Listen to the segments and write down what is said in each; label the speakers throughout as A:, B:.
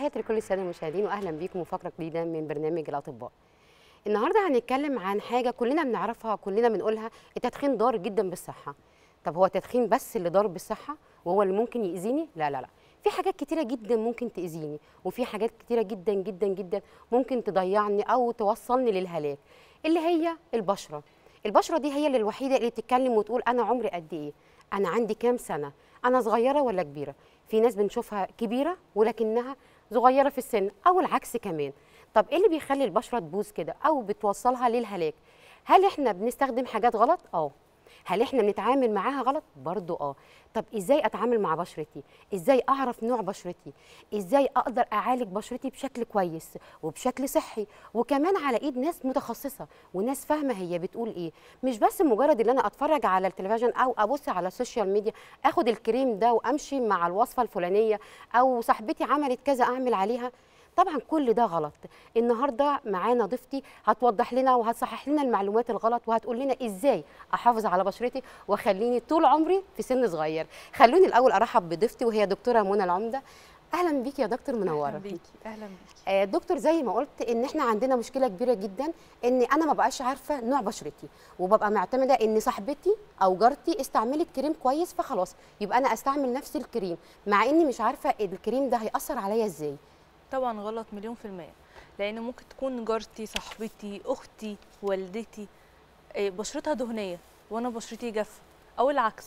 A: تحياتي لكل الساده المشاهدين واهلا بيكم وفقره جديده من برنامج الاطباء. النهارده هنتكلم عن حاجه كلنا بنعرفها كلنا بنقولها التدخين ضار جدا بالصحه. طب هو التدخين بس اللي ضار بالصحه وهو اللي ممكن يأذيني؟ لا لا لا. في حاجات كتيرة جدا ممكن تأذيني وفي حاجات كتيرة جدا جدا جدا ممكن تضيعني أو توصلني للهلاك اللي هي البشرة البشرة دي هي اللي الوحيدة اللي تتكلم وتقول أنا عمري قد إيه أنا عندي كام سنة أنا صغيرة ولا كبيرة في ناس بنشوفها كبيرة ولكنها صغيرة في السن أو العكس كمان طب إيه اللي بيخلي البشرة تبوظ كده أو بتوصلها للهلاك هل إحنا بنستخدم حاجات غلط؟ آه هل احنا بنتعامل معاها غلط برضو اه طب ازاي اتعامل مع بشرتي ازاي اعرف نوع بشرتي ازاي اقدر اعالج بشرتي بشكل كويس وبشكل صحي وكمان على ايد ناس متخصصه وناس فاهمه هي بتقول ايه مش بس مجرد ان انا اتفرج على التلفزيون او ابص على السوشيال ميديا اخد الكريم ده وامشي مع الوصفه الفلانيه او صاحبتي عملت كذا اعمل عليها طبعا كل ده غلط النهارده معانا ضيفتي هتوضح لنا وهتصحح لنا المعلومات الغلط وهتقول لنا ازاي احافظ على بشرتي واخليني طول عمري في سن صغير خلوني الاول ارحب بضيفتي وهي دكتوره منى العمده اهلا بيكي يا دكتور منوره
B: اهلا بيكي اهلا بيكي
A: آه دكتور زي ما قلت ان احنا عندنا مشكله كبيره جدا ان انا ما بقاش عارفه نوع بشرتي وببقى معتمده ان صاحبتي او جارتي استعملت كريم كويس فخلاص يبقى انا استعمل نفس الكريم مع اني مش عارفه الكريم ده هياثر عليا ازاي
B: طبعا غلط مليون في المية لأن ممكن تكون جارتي صاحبتي أختي والدتي إيه، بشرتها دهنية وأنا بشرتي جافة أو العكس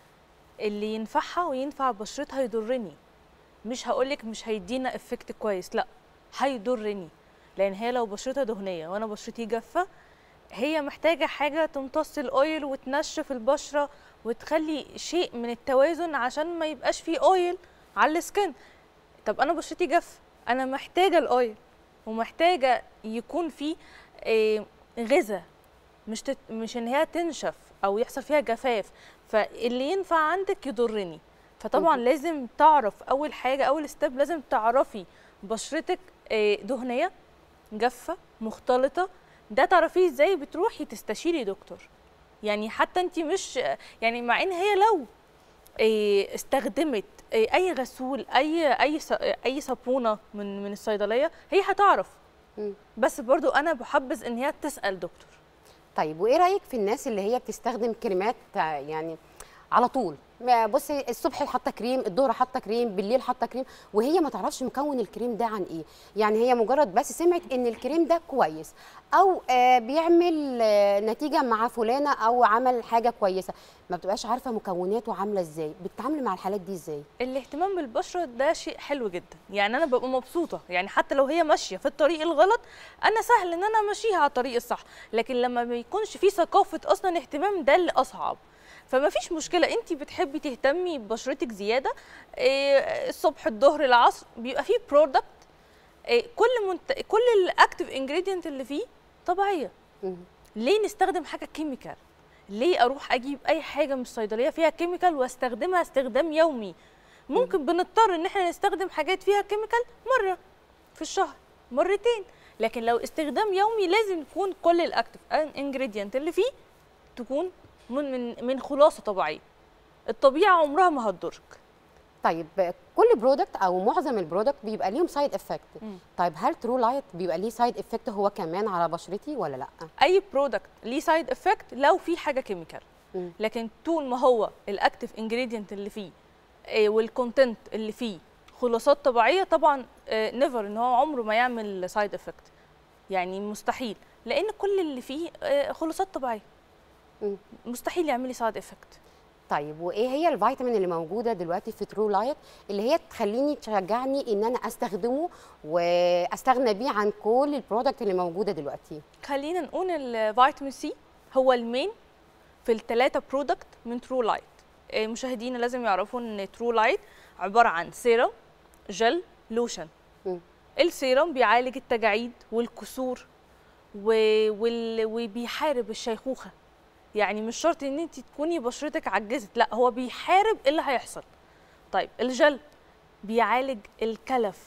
B: اللي ينفعها وينفع بشرتها يضرني مش هقولك مش هيدينا افكت كويس لا هيضرني لأن هي لو بشرتها دهنية وأنا بشرتي جافة هي محتاجة حاجة تمتص الأويل وتنشف البشرة وتخلي شيء من التوازن عشان ما يبقاش فيه أويل على السكن طب أنا بشرتي جافة انا محتاجه الاويل ومحتاجه يكون في آه، غذاء مش تت... مش ان هي تنشف او يحصل فيها جفاف فاللي ينفع عندك يضرني فطبعا
A: مهم.
B: لازم تعرف اول حاجه اول ستيب لازم تعرفي بشرتك آه، دهنيه جافه مختلطه ده تعرفيه ازاي بتروحي تستشيري دكتور يعني حتى انت مش يعني مع ان هي لو إيه، استخدمت إيه، اي غسول اي اي ص- اي صابونه من من الصيدليه هي هتعرف
A: مم.
B: بس برضو انا بحبذ ان هي تسال دكتور
A: طيب وايه رايك في الناس اللي هي بتستخدم كريمات آه، يعني على طول ما بصي الصبح حاطه كريم الظهر حاطه كريم بالليل حاطه كريم وهي ما تعرفش مكون الكريم ده عن ايه يعني هي مجرد بس سمعت ان الكريم ده كويس او آه بيعمل آه نتيجه مع فلانه او عمل حاجه كويسه ما بتبقاش عارفه مكوناته عامله ازاي بتتعاملي مع الحالات دي ازاي
B: الاهتمام بالبشره ده شيء حلو جدا يعني انا ببقى مبسوطه يعني حتى لو هي ماشيه في الطريق الغلط انا سهل ان انا امشيها على الطريق الصح لكن لما ما يكونش في ثقافه اصلا اهتمام ده اللي اصعب فما فيش مشكله انت بتحبي تهتمي ببشرتك زياده إيه الصبح الظهر العصر بيبقى فيه برودكت إيه كل منت... كل الاكتيف انجريدينت اللي فيه طبيعيه
A: مم.
B: ليه نستخدم حاجه كيميكال ليه اروح اجيب اي حاجه من الصيدليه فيها كيميكال واستخدمها استخدام يومي ممكن بنضطر ان احنا نستخدم حاجات فيها كيميكال مره في الشهر مرتين لكن لو استخدام يومي لازم يكون كل الاكتيف انجريدينت اللي فيه تكون من من من خلاصه طبيعيه الطبيعه عمرها ما هتضرك
A: طيب كل برودكت او معظم البرودكت بيبقى ليهم سايد افكت
B: مم.
A: طيب هل ترو لايت بيبقى ليه سايد افكت هو كمان على بشرتي ولا لا
B: اي برودكت ليه سايد افكت لو في حاجه كيميكال
A: مم.
B: لكن طول ما هو الاكتيف انجريدينت اللي فيه آه، والكونتنت اللي فيه خلاصات طبيعيه طبعا نيفر ان هو عمره ما يعمل سايد افكت يعني مستحيل لان كل اللي فيه آه، خلاصات طبيعيه
A: مم.
B: مستحيل يعمل لي سايد افكت
A: طيب وايه هي الفيتامين اللي موجوده دلوقتي في ترو لايت اللي هي تخليني تشجعني ان انا استخدمه واستغنى بيه عن كل البرودكت اللي موجوده دلوقتي
B: خلينا نقول الفيتامين سي هو المين في الثلاثه برودكت من ترو لايت مشاهدينا لازم يعرفوا ان ترو لايت عباره عن سيرم جل لوشن
A: مم.
B: السيرم بيعالج التجاعيد والكسور و... وال... وبيحارب الشيخوخه يعني مش شرط ان انت تكوني بشرتك عجزت لا هو بيحارب إيه اللي هيحصل طيب الجل بيعالج الكلف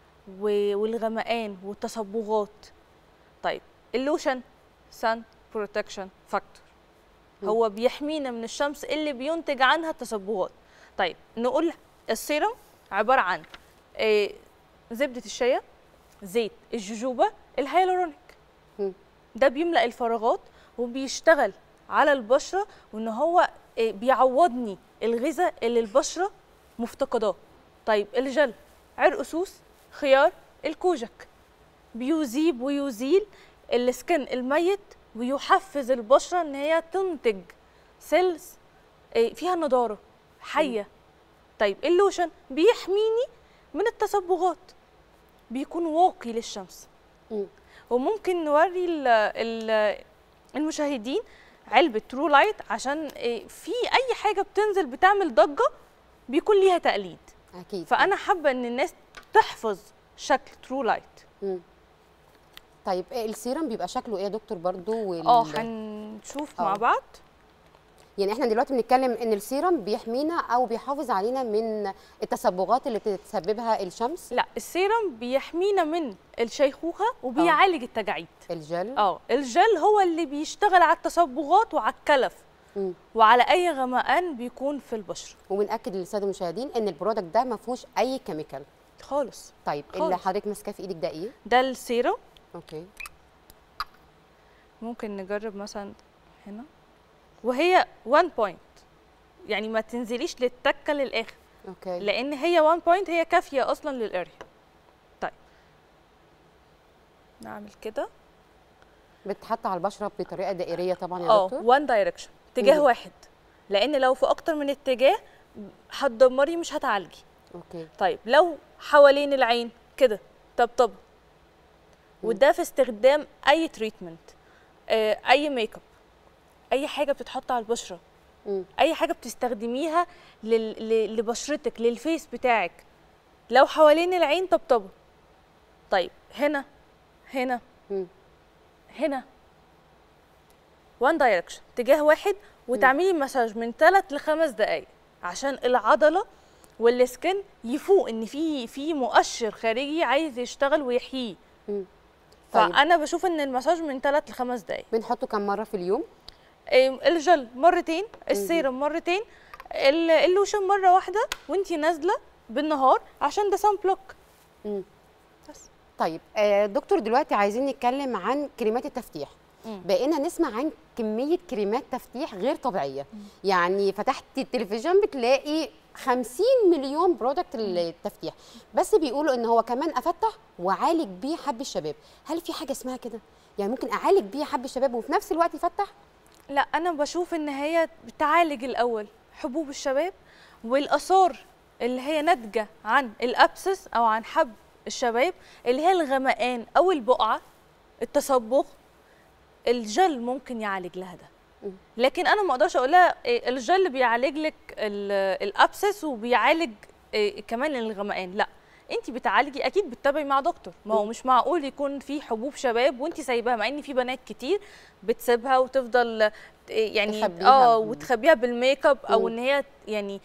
B: و- والغمقان والتصبغات طيب اللوشن سان بروتكشن فاكتور
A: مم.
B: هو بيحمينا من الشمس اللي بينتج عنها التصبغات طيب نقول السيرم عباره عن آه، زبده الشيا زيت الجوجوبا الهيالورونيك
A: مم.
B: ده بيملأ الفراغات وبيشتغل على البشره وان هو آه، بيعوضني الغذاء اللي البشره مفتقداه طيب الجل عرق سوس خيار الكوجك بيذيب ويزيل السكن الميت ويحفز البشره ان هي تنتج سيلز آه، فيها نضاره حيه طيب اللوشن بيحميني من التصبغات بيكون واقي للشمس
A: مم.
B: وممكن نوري ال ال المشاهدين علبة ترو لايت عشان إيه، في أي حاجة بتنزل بتعمل ضجة بيكون ليها تقليد
A: اكيد
B: فأنا حابة إن الناس تحفظ شكل ترو لايت
A: مم. طيب إيه السيرم بيبقى شكله ايه يا دكتور برضو وال...
B: اه هنشوف مع
A: آه.
B: بعض
A: يعني احنا دلوقتي بنتكلم ان السيرم بيحمينا او بيحافظ علينا من التصبغات اللي بتسببها الشمس
B: لا السيرم بيحمينا من الشيخوخة وبيعالج التجاعيد
A: الجل
B: اه الجل هو اللي بيشتغل على التصبغات وعلى الكلف
A: مم.
B: وعلى أي غمقان بيكون في البشرة
A: وبنأكد للساده المشاهدين ان البرودكت ده ما فيهوش اي كيميكال
B: خالص
A: طيب
B: خالص.
A: اللي حضرتك ماسكاه في ايدك ده ايه
B: ده السيرم
A: اوكي
B: ممكن نجرب مثلا هنا وهي 1 بوينت يعني ما تنزليش للتكه للاخر
A: اوكي
B: لان هي 1 بوينت هي كافيه اصلا للاريا طيب نعمل كده
A: بتتحط على البشره بطريقه دائريه طبعا يا
B: اه
A: دكتور
B: 1 دايركشن اتجاه
A: مم.
B: واحد لان لو في اكتر من اتجاه هتدمري مش هتعالجي
A: اوكي
B: طيب لو حوالين العين كده طبطبه وده في استخدام اي تريتمنت اي ميك اب اي حاجه بتتحط على البشره
A: مم.
B: اي حاجه بتستخدميها لل... ل- لبشرتك للفيس بتاعك لو حوالين العين طبطبه طيب هنا هنا
A: مم.
B: هنا وان دايركشن اتجاه واحد وتعملي مساج من 3 ل 5 دقائق عشان العضله والسكن يفوق ان في في مؤشر خارجي عايز يشتغل ويحييه
A: مم. طيب.
B: فانا بشوف ان المساج من 3 ل 5 دقائق
A: بنحطه كم مره في اليوم
B: إيه، الجل مرتين السيرم مرتين ال- اللوشن مره واحده وانتي نازله بالنهار عشان ده سان بلوك
A: مم.
B: بس
A: طيب آه دكتور دلوقتي عايزين نتكلم عن كريمات التفتيح
B: مم.
A: بقينا نسمع عن كمية كريمات تفتيح غير طبيعية يعني فتحت التلفزيون بتلاقي 50 مليون برودكت للتفتيح بس بيقولوا ان هو كمان افتح وعالج بيه حب الشباب هل في حاجة اسمها كده يعني ممكن اعالج بيه حب الشباب وفي نفس الوقت يفتح
B: لا انا بشوف ان هي بتعالج الاول حبوب الشباب والاثار اللي هي ناتجه عن الابسس او عن حب الشباب اللي هي الغمقان او البقعه التصبغ الجل ممكن يعالج لها ده
A: مم.
B: لكن انا ما اقدرش اقول لها إيه، الجل بيعالج لك ال- الابسس وبيعالج إيه، كمان الغمقان لا انت بتعالجي اكيد بتتابعي مع دكتور ما هو
A: مم.
B: مش معقول يكون في حبوب شباب وانت سايباها مع ان في بنات كتير بتسيبها وتفضل إيه، يعني
A: تخبيها.
B: اه
A: مم.
B: وتخبيها بالميك اب او
A: مم.
B: ان هي يعني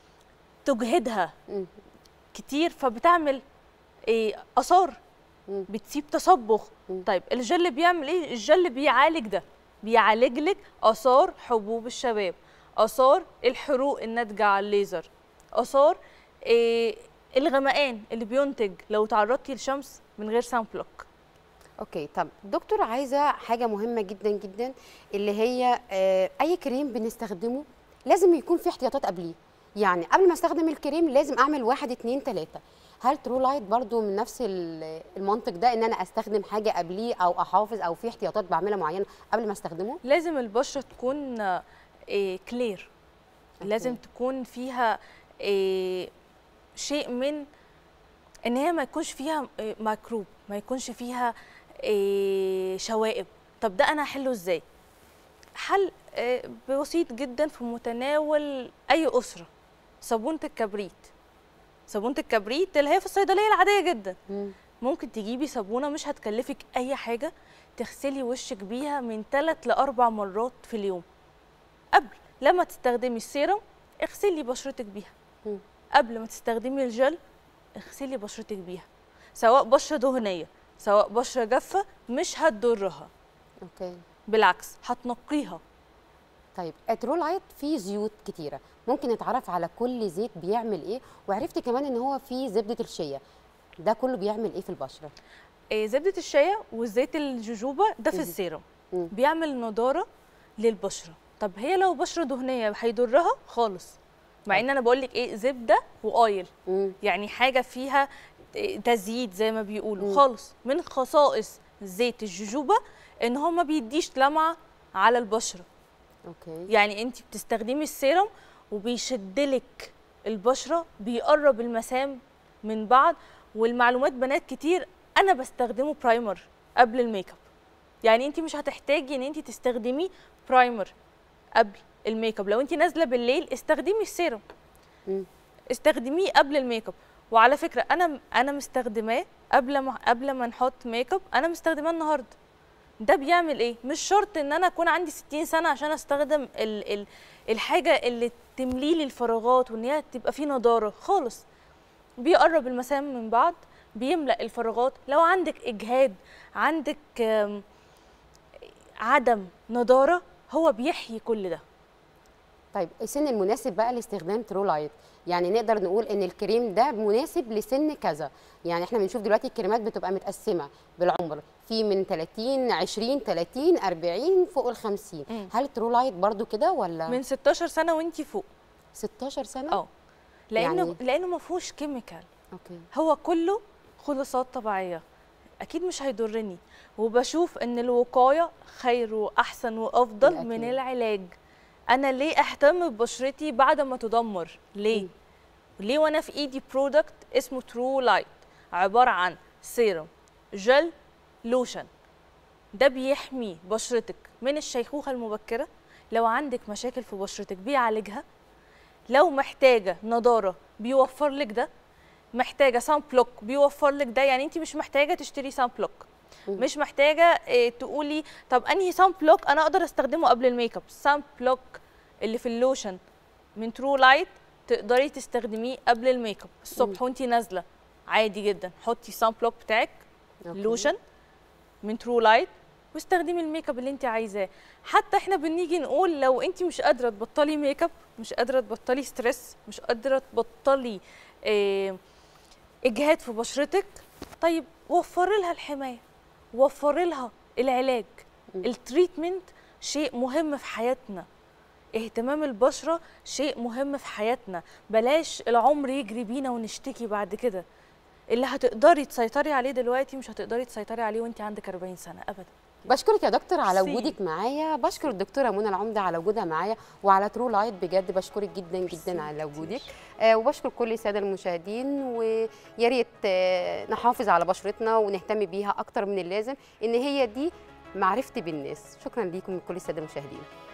B: تجهدها
A: مم.
B: كتير فبتعمل إيه اثار
A: مم.
B: بتسيب تصبغ
A: مم.
B: طيب الجل بيعمل ايه الجل بيعالج ده بيعالج لك اثار حبوب الشباب اثار الحروق الناتجه على الليزر اثار إيه الغمقان اللي بينتج لو تعرضتي للشمس من غير سان بلوك
A: اوكي طب دكتور عايزه حاجه مهمه جدا جدا اللي هي آه، اي كريم بنستخدمه لازم يكون في احتياطات قبليه يعني قبل ما استخدم الكريم لازم اعمل واحد اتنين تلاته هل ترو لايت برضو من نفس ال- المنطق ده ان انا استخدم حاجه قبليه او احافظ او في احتياطات بعملها معينه قبل ما استخدمه
B: لازم البشره تكون إيه كلير لازم تكون فيها إيه شيء من ان هي ما يكونش فيها إيه ميكروب ما يكونش فيها إيه شوائب طب ده انا احله ازاي حل إيه بسيط جدا في متناول اي اسره صابونه الكبريت صابونه الكبريت اللي هي في الصيدليه العاديه جدا
A: مم.
B: ممكن تجيبي صابونه مش هتكلفك اي حاجه تغسلي وشك بيها من 3 ل 4 مرات في اليوم قبل لما تستخدمي السيرم اغسلي بشرتك بيها
A: مم.
B: قبل ما تستخدمي الجل اغسلي بشرتك بيها سواء بشره دهنيه سواء بشره جافه مش هتضرها
A: اوكي
B: بالعكس هتنقيها
A: طيب ترو لايت فيه زيوت كتيره ممكن نتعرف على كل زيت بيعمل ايه وعرفت كمان ان هو فيه زبده الشيا ده كله بيعمل ايه في البشره
B: إيه زبده الشيا وزيت الجوجوبا ده في
A: مم.
B: السيرم
A: مم.
B: بيعمل نضاره للبشره طب هي لو بشره دهنيه هيضرها خالص مع ان انا بقول لك ايه زبده واويل
A: مم.
B: يعني حاجه فيها تزييت زي ما بيقولوا
A: مم.
B: خالص من خصائص زيت الجوجوبا ان هو ما بيديش لمعه على البشره
A: اوكي
B: يعني انت بتستخدمي السيرم وبيشدلك البشره بيقرب المسام من بعض والمعلومات بنات كتير انا بستخدمه برايمر قبل الميك اب يعني انت مش هتحتاجي ان انت تستخدمي برايمر قبل الميك اب لو انت نازله بالليل استخدمي السيرم
A: مم.
B: استخدميه قبل الميك اب وعلى فكره انا انا مستخدماه قبل ما قبل ما نحط ميك اب انا مستخدماه النهارده ده بيعمل ايه مش شرط ان انا اكون عندي 60 سنه عشان استخدم ال ال الحاجه اللي تملي لي الفراغات وان هي تبقى فيه نضاره خالص بيقرب المسام من بعض بيملا الفراغات لو عندك اجهاد عندك آم، عدم نضاره هو بيحيي كل ده
A: طيب السن المناسب بقى لاستخدام ترو لايت يعني نقدر نقول ان الكريم ده مناسب لسن كذا يعني احنا بنشوف دلوقتي الكريمات بتبقى متقسمه بالعمر في من 30 20 30 40 فوق ال 50
B: مم.
A: هل ترو لايت برضو كده ولا
B: من 16 سنه وانت فوق
A: 16 سنه
B: اه لانه
A: يعني-
B: لانه ما فيهوش كيميكال
A: اوكي
B: هو كله خلصات طبيعيه اكيد مش هيضرني وبشوف ان الوقايه خير واحسن وافضل
A: بالأكيد.
B: من العلاج انا ليه اهتم ببشرتي بعد ما تدمر ليه
A: مم.
B: ليه وانا في ايدي برودكت اسمه ترو لايت عباره عن سيرم جل لوشن ده بيحمي بشرتك من الشيخوخه المبكره لو عندك مشاكل في بشرتك بيعالجها لو محتاجه نضاره بيوفر لك ده محتاجه سان بلوك بيوفر لك ده يعني انت مش محتاجه تشتري سان بلوك
A: مم.
B: مش محتاجه إيه تقولي طب انهي سان بلوك انا اقدر استخدمه قبل الميك اب سان بلوك اللي في اللوشن من ترو لايت تقدري تستخدميه قبل الميك اب الصبح وانت نازله عادي جدا حطي سان بلوك بتاعك
A: أوكي.
B: لوشن من ترو لايت واستخدمي الميك اب اللي انت عايزاه حتى احنا بنيجي نقول لو انت مش قادره تبطلي ميك اب مش قادره تبطلي ستريس مش قادره تبطلي اه اجهاد في بشرتك طيب وفري لها الحمايه وفري لها العلاج
A: مم.
B: التريتمنت شيء مهم في حياتنا اهتمام البشره شيء مهم في حياتنا بلاش العمر يجري بينا ونشتكي بعد كده اللي هتقدري تسيطري عليه دلوقتي مش هتقدري تسيطري عليه وانت عندك 40 سنه ابدا
A: بشكرك يا دكتور على
B: ميرسي.
A: وجودك معايا بشكر الدكتوره منى العمده على وجودها معايا وعلى ترو لايت بجد بشكرك جدا جدا على وجودك آه وبشكر كل الساده المشاهدين ويا ريت آه نحافظ على بشرتنا ونهتم بيها اكتر من اللازم ان هي دي معرفتي بالناس شكرا ليكم كل الساده المشاهدين